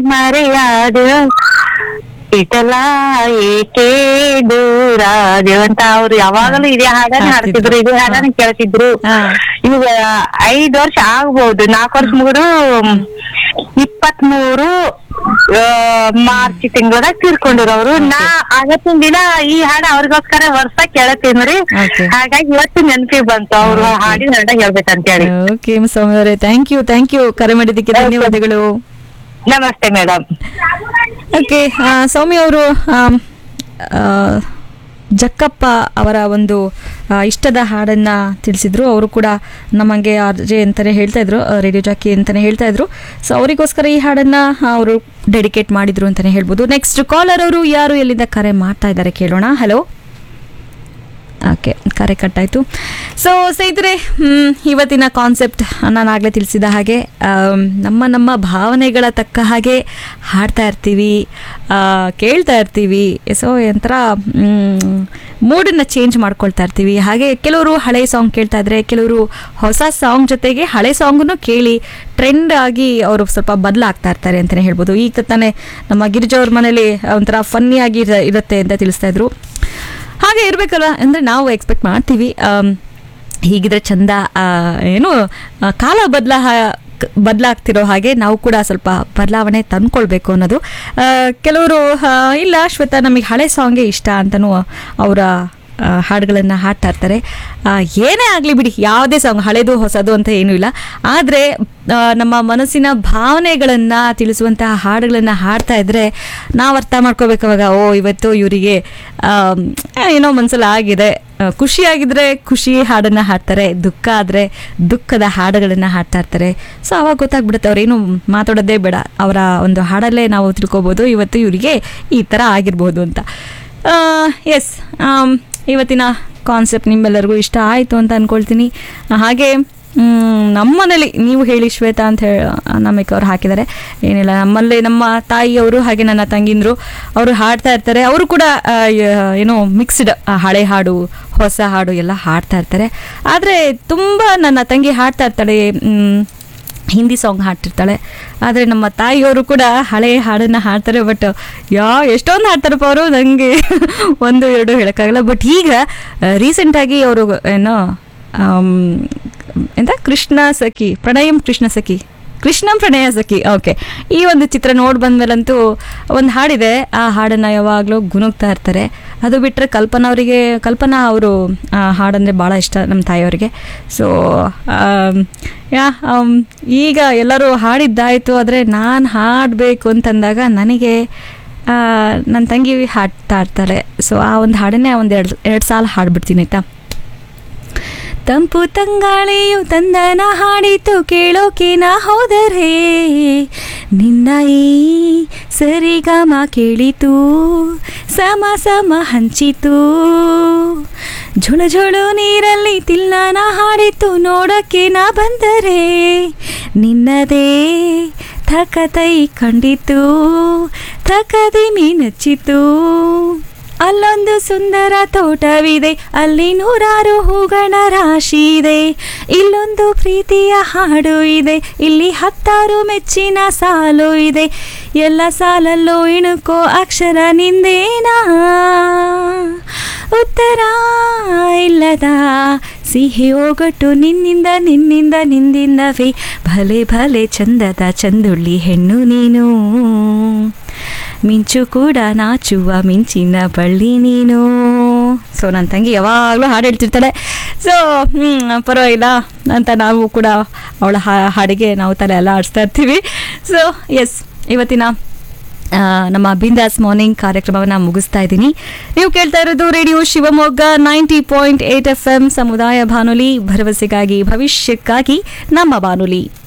ಮರೆಯಾದ ಇಟಲ ಏಕೆ ದೂರಾದ ಅಂತ ಅವ್ರು ಯಾವಾಗಲೂ ಇದೇ ಹಾಡನ್ನ ಹಾಡ್ತಿದ್ರು ಇದೇ ಹಾಡನ್ನ ಕೇಳ್ತಿದ್ರು ಹಾ. ಇವಾಗ ಐದ್ ವರ್ಷ ಆಗ್ಬಹುದು ನಾಲ್ಕು ವರ್ಷ ಮುಗಿದು ಇಪ್ಪತ್ಮೂರು ಆ, ಮಾರ್ಚ್ ತಿಂಗಳದಾಗ ತೀರ್ಕೊಂಡ್ರು ಅವ್ರು ನಾ ಅವತ್ತಿನ ದಿನ ಈ ಹಾಡ ಅವ್ರಿಗೋಸ್ಕರ ವರ್ಷ ಕೇಳತ್ತೀನ್ರಿ Okay. ಹಾಗಾಗಿ ಇವತ್ತು ನೆನಪಿಗೆ ಬಂತು ಅವ್ರು ಹಾಡಿನ ಹಾಡ ಹೇಳ್ಬೇಕಂತ ಹೇಳಿ ಓಕೆ ಸ್ವಾಮಿ ಅವರೇ ಥ್ಯಾಂಕ್ ಯು ಥ್ಯಾಂಕ್ ಯು ಕರೆ ಮಾಡಿದ್ದಕ್ಕೆ ಧನ್ಯವಾದಗಳು ನಮಸ್ತೆ ಮೇಡಮ್ ಓಕೆ ಸೌಮ್ಯ ಅವರು ಆಮ್, ಆ, ಜಕ್ಕಪ್ಪ ಅವರ ಒಂದು ಆ, ಇಷ್ಟದ ಹಾಡನ್ನ ತಿಳಿಸಿದ್ರು ಅವರು ಕೂಡ ನಮಗೆ ಅರ್ಜೆ ಅಂತಾನೆ ಹೇಳ್ತಾ ಇದ್ರು ರೇಡಿಯೋ ಜಾಕಿ ಅಂತಾನೆ ಹೇಳ್ತಾ ಇದ್ರು ಸೊ ಅವರಿಗೋಸ್ಕರ ಈ ಹಾಡನ್ನ ಅವರು ಡೆಡಿಕೇಟ್ ಮಾಡಿದ್ರು ಅಂತಾನೆ ಹೇಳ್ಬೋದು ನೆಕ್ಸ್ಟ್ ಕಾಲರ್ ಅವರು ಯಾರು ಎಲ್ಲಿಂದ ಕರೆ ಮಾಡ್ತಾ ಇದ್ದಾರೆ ಕೇಳೋಣ ಹಲೋ ಓಕೆ ಕರೆ ಕಟ್ಟಾಯಿತು ಸೊ ಸ್ನೇಹಿತರೆ ಹ್ಮ್, ಇವತ್ತಿನ ಕಾನ್ಸೆಪ್ಟ್ ನಾನು ಆಗಲೇ ತಿಳಿಸಿದ ಹಾಗೆ ಆಮ್, ನಮ್ಮ ನಮ್ಮ ಭಾವನೆಗಳ ತಕ್ಕ ಹಾಗೆ ಹಾಡ್ತಾ ಇರ್ತೀವಿ ಆ, ಕೇಳ್ತಾ ಇರ್ತೀವಿ ಸೊ ಒಂಥರ ಮೂಡನ್ನು ಚೇಂಜ್ ಮಾಡ್ಕೊಳ್ತಾ ಇರ್ತೀವಿ ಹಾಗೆ ಕೆಲವರು ಹಳೆ ಸಾಂಗ್ ಕೇಳ್ತಾ ಇದ್ರೆ ಕೆಲವರು ಹೊಸ ಸಾಂಗ್ ಜೊತೆಗೆ ಹಳೆ ಸಾಂಗನ್ನು ಕೇಳಿ ಟ್ರೆಂಡ್ ಆಗಿ ಅವರು ಸ್ವಲ್ಪ ಬದಲಾಗ್ತಾ ಇರ್ತಾರೆ ಅಂತಲೇ ಹೇಳ್ಬೋದು ಈಗ ತಾನೇ ನಮ್ಮ ಗಿರಿಜವ್ರ ಮನೇಲಿ ಒಂಥರ ಫನ್ನಿಯಾಗಿ ಇರುತ್ತೆ ಅಂತ ತಿಳಿಸ್ತಾ ಇದ್ರು ಹಾಗೆ ಇರಬೇಕಲ್ಲ ಅಂದರೆ ನಾವು ಎಕ್ಸ್ಪೆಕ್ಟ್ ಮಾಡ್ತೀವಿ ಆಮ್, ಹೀಗಿದ್ರೆ ಚಂದ ಆ, ಏನು ಆ, ಕಾಲ ಬದಲ ಬದಲಾಗ್ತಿರೋ ಹಾಗೆ ನಾವು ಕೂಡ ಸ್ವಲ್ಪ ಬದಲಾವಣೆ ತಂದ್ಕೊಳ್ಬೇಕು ಅನ್ನೋದು ಆ, ಕೆಲವರು ಆ, ಇಲ್ಲ ಶ್ವೇತಾ ನಮಗೆ ಹಳೆ ಸಾಂಗೇ ಇಷ್ಟ ಅಂತಲೂ ಅವರ ಹಾಡುಗಳನ್ನು ಹಾಡ್ತಾ ಇರ್ತಾರೆ ಆ, ಏನೇ ಆಗಲಿ ಬಿಡಿ ಯಾವುದೇ ಸಾಂಗ್ ಹಳೆದು ಹೊಸದು ಅಂತ ಏನೂ ಇಲ್ಲ ಆದರೆ ನಮ್ಮ ಮನಸ್ಸಿನ ಭಾವನೆಗಳನ್ನು ತಿಳಿಸುವಂತಹ ಹಾಡುಗಳನ್ನು ಹಾಡ್ತಾ ಇದ್ದರೆ ನಾವು ಅರ್ಥ ಮಾಡ್ಕೋಬೇಕು ಅವಾಗ ಓ ಇವತ್ತು ಇವರಿಗೆ ಏನೋ ಮನಸ್ಸಲ್ಲಿ ಆಗಿದೆ ಆ, ಖುಷಿಯಾಗಿದ್ರೆ ಖುಷಿ ಹಾಡನ್ನು ಹಾಡ್ತಾರೆ ದುಃಖ ಆದರೆ ದುಃಖದ ಹಾಡುಗಳನ್ನು ಹಾಡ್ತಾ ಇರ್ತಾರೆ ಸೊ ಅವಾಗ ಗೊತ್ತಾಗ್ಬಿಡುತ್ತೆ ಅವ್ರೇನು ಮಾತಾಡೋದೇ ಬೇಡ ಅವರ ಒಂದು ಹಾಡಲ್ಲೇ ನಾವು ತಿಳ್ಕೊಬೋದು ಇವತ್ತು ಇವರಿಗೆ ಈ ಥರ ಆಗಿರ್ಬೋದು ಅಂತ ಎಸ್ ಇವತ್ತಿನ ಕಾನ್ಸೆಪ್ಟ್ ನಿಮ್ಮೆಲ್ಲರಿಗೂ ಇಷ್ಟ ಆಯಿತು ಅಂತ ಅಂದ್ಕೊಳ್ತೀನಿ ಹಾಗೆ ಮ್, ನಮ್ಮನೇಲಿ ನೀವು ಹೇಳಿ ಶ್ವೇತಾ ಅಂತ ಹೇಳಿ ನಮಗೆ ಅವ್ರು ಹಾಕಿದ್ದಾರೆ ಏನಿಲ್ಲ ನಮ್ಮಲ್ಲಿ ನಮ್ಮ ತಾಯಿಯವರು ಹಾಗೆ ನನ್ನ ತಂಗಿಂದರು ಅವರು ಹಾಡ್ತಾ ಇರ್ತಾರೆ ಅವರು ಕೂಡ ಆ, ಯ- ಏನೋ ಮಿಕ್ಸ್ಡ್ ಹಳೆ ಹಾಡು ಹೊಸ ಹಾಡು ಎಲ್ಲ ಹಾಡ್ತಾ ಇರ್ತಾರೆ ಆದರೆ ತುಂಬ ನನ್ನ ತಂಗಿ ಹಾಡ್ತಾ ಇರ್ತಾಳೆ ಮ್, ಹಿಂದಿ ಸಾಂಗ್ ಹಾಡ್ತಿರ್ತಾಳೆ ಆದರೆ ನಮ್ಮ ತಾಯಿಯವರು ಕೂಡ ಹಳೆ ಹಾಡನ್ನು ಹಾಡ್ತಾರೆ ಬಟ್ ಯಾ ಎಷ್ಟೊಂದು ಹಾಡ್ತಾರಪ್ಪ ಅವರು ನನಗೆ ಒಂದು ಎರಡು ಹೇಳೋಕ್ಕಾಗಲ್ಲ ಬಟ್ ಈಗ ರೀಸೆಂಟಾಗಿ ಅವರು ಏನೋ ಆಮ್, ಎಂತ ಕೃಷ್ಣ ಸಖಿ ಪ್ರಣಯಂ ಕೃಷ್ಣ ಸಖಿ ಕೃಷ್ಣಂ ಪ್ರಣಯ ಸಖಿ ಓಕೆ ಈ ಒಂದು ಚಿತ್ರ ನೋಡಿ ಬಂದ್ಮೇಲಂತೂ ಒಂದು ಹಾಡಿದೆ ಆ ಹಾಡನ್ನು ಯಾವಾಗಲೂ ಗುನುಗ್ತಾ ಇರ್ತಾರೆ ಅದು ಬಿಟ್ಟರೆ ಕಲ್ಪನಾ ಅವರಿಗೆ ಕಲ್ಪನಾ ಅವರು ಆ ಹಾಡಂದರೆ ಭಾಳ ಇಷ್ಟ ನಮ್ಮ ತಾಯಿಯವರಿಗೆ ಸೊ ಯಾ ಆಮ್, ಈಗ ಎಲ್ಲರೂ ಹಾಡಿದ್ದಾಯಿತು ಆದರೆ ನಾನು ಹಾಡಬೇಕು ಅಂತಂದಾಗ ನನಗೆ ಆ, ನನ್ನ ತಂಗಿ ಹಾಡ್ತಾ ಇರ್ತಾರೆ ಸೊ ಆ ಒಂದು ಹಾಡನ್ನೇ ಒಂದು ಎರಡು ಎರಡು ಸಾಲ ಹಾಡ್ಬಿಡ್ತೀನಿ ಆಯ್ತಾ ತಂಪು ತಂಗಾಳಿಯು ತಂದನ ಹಾಡಿತು ಕೇಳೋಕೆ ನಾ ಹೋದರೆ ನಿನ್ನ ಈ ಸರಿಗಮ ಕೇಳಿತು ಸಮ ಸಮ ಹಂಚಿತು ಝುಳ ಝುಳು ನೀರಲ್ಲಿ ತಿಲ್ಲನ ಹಾಡಿತು ನೋಡಕ್ಕೆ ನಾ ಬಂದರೆ ನಿನ್ನದೇ ಥಕತೈ ಕಂಡಿತು ಥಕದಿ ಮೀನಚ್ಚಿತು ಅಲ್ಲೊಂದು ಸುಂದರ ತೋಟವಿದೆ ಅಲ್ಲಿ ನೂರಾರು ಹೂಗಳ ರಾಶಿ ಇದೆ ಇಲ್ಲೊಂದು ಪ್ರೀತಿಯ ಹಾಡು ಇದೆ ಇಲ್ಲಿ ಹತ್ತಾರು ಮೆಚ್ಚಿನ ಸಾಲು ಇದೆ ಎಲ್ಲ ಸಾಲಲ್ಲೂ ಇಣುಕೋ ಅಕ್ಷರ ನಿಂದೇನಾ ಉತ್ತರ ಇಲ್ಲದ ಸಿಹಿ ಒಗಟು ನಿನ್ನಿಂದ ನಿನ್ನಿಂದ ನಿಂದಿಂದವೇ ಭಲೆ ಭಲೆ ಚಂದದ ಚಂದುಳ್ಳಿ ಹೆಣ್ಣು ನೀನು ಮಿಂಚು ಕೂಡ ನಾಚುವ ಮಿಂಚಿನ ಬಳ್ಳಿ ನೀನು ಸೊ ನನ್ನ ತಂಗಿ ಯಾವಾಗಲೂ ಹಾಡು ಹೇಳ್ತಿರ್ತಾಳೆ ಸೊ ಪರವಾಗಿಲ್ಲ ಅಂತ ನಾವು ಕೂಡ ಅವಳ ಹಾ- ಹಾಡಿಗೆ ನಾವು ತಲೆ ಎಲ್ಲ ಆಡಿಸ್ತಾ ಇರ್ತೀವಿ ಸೊ ಎಸ್ ಇವತ್ತಿನ ಆ, ನಮ್ಮ ಬಿಂದಾಸ್ ಮಾರ್ನಿಂಗ್ ಕಾರ್ಯಕ್ರಮವನ್ನು ಮುಗಿಸ್ತಾ ಇದ್ದೀನಿ ನೀವು ಕೇಳ್ತಾ ಇರೋದು radio Shivamogga ninety point eight F M ಸಮುದಾಯ ಬಾನುಲಿ ಭರವಸೆಗಾಗಿ ಭವಿಷ್ಯಕ್ಕಾಗಿ ನಮ್ಮ ಬಾನುಲಿ